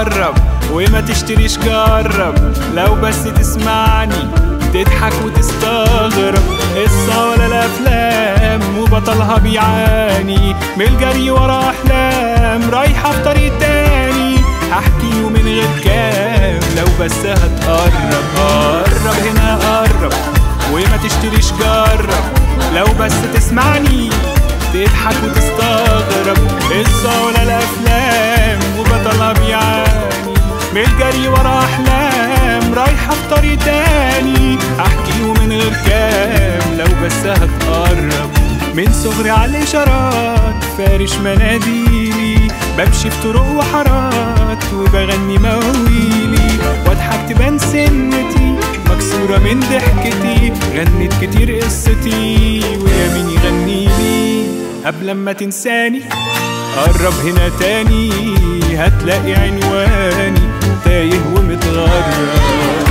قرب وما تشتريش جرب لو بس تسمعني تضحك وتستغرب قصة ولا الأفلام وبطلها بيعاني من الجري ورا أحلام رايحة في طريق تاني هحكي ومن غير كام لو بس هتقرب قرب هنا قرب وما تشتريش جرب لو بس تسمعني تضحك وتستغرب قصة ولا الأفلام وبطلها بيعاني من الجري ورا أحلام رايحة في طريق تاني أحكي ومن غير كام لو بس هتقرب من صغري على الإشارات فارش مناديلي بمشي في طرق وحارات وبغني مواويلي واضحك تبان سنتي مكسورة من ضحكتي غنت كتير قصتي ويا مين يغنيلي قبل ما تنساني قرب هنا تاني هتلاقي عنواني تايه ومتغرب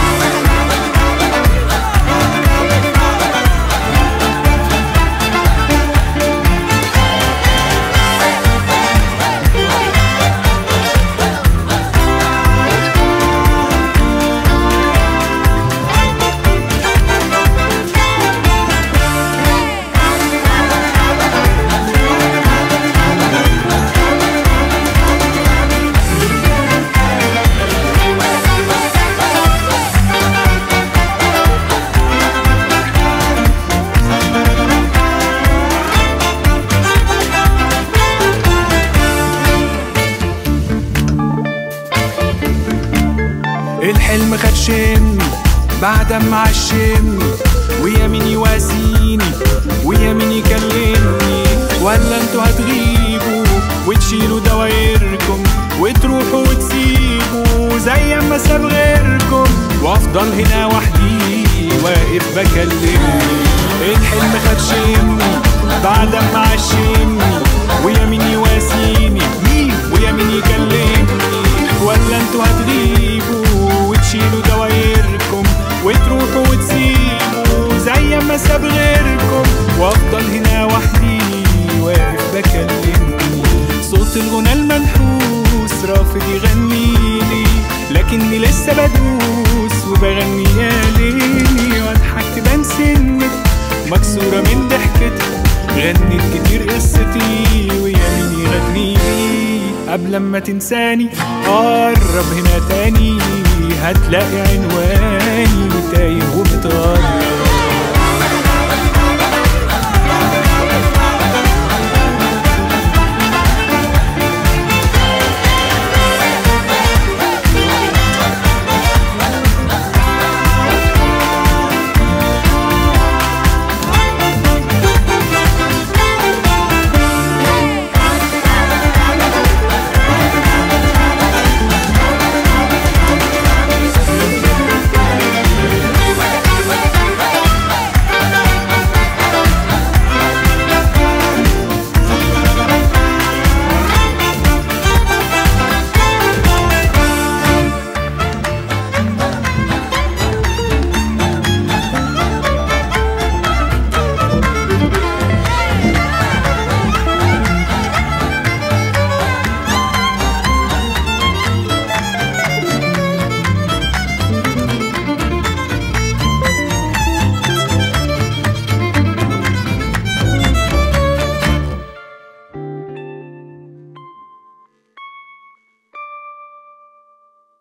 الحلم خد شم بعد ما عشمني ويا مين يواسيني ويا مين يكلمني ولا انتوا هتغيبوا وتشيلوا دوايركم وتروحوا وتسيبوا زي ما ساب غيركم وافضل هنا وحدي واقف بكلمني الحلم خد شمني بعد ما عشمني ويا مين يواسيني ويا مين يكلمني ولا انتوا هتغيبوا وتشيلوا دوايركم وتروحوا وتسيبوا زي ما ساب غيركم وافضل هنا وحدي واقف بكلمني صوت الغنى المنحوس رافض يغنيلي لكني لسه بدوس وبغني يا ليلي واضحك تبان سنك مكسورة من ضحكتها غنت كتير قصتي ويا مين يغنيلي قبل ما تنساني قرب هنا تاني هتلاقي عنواني تايه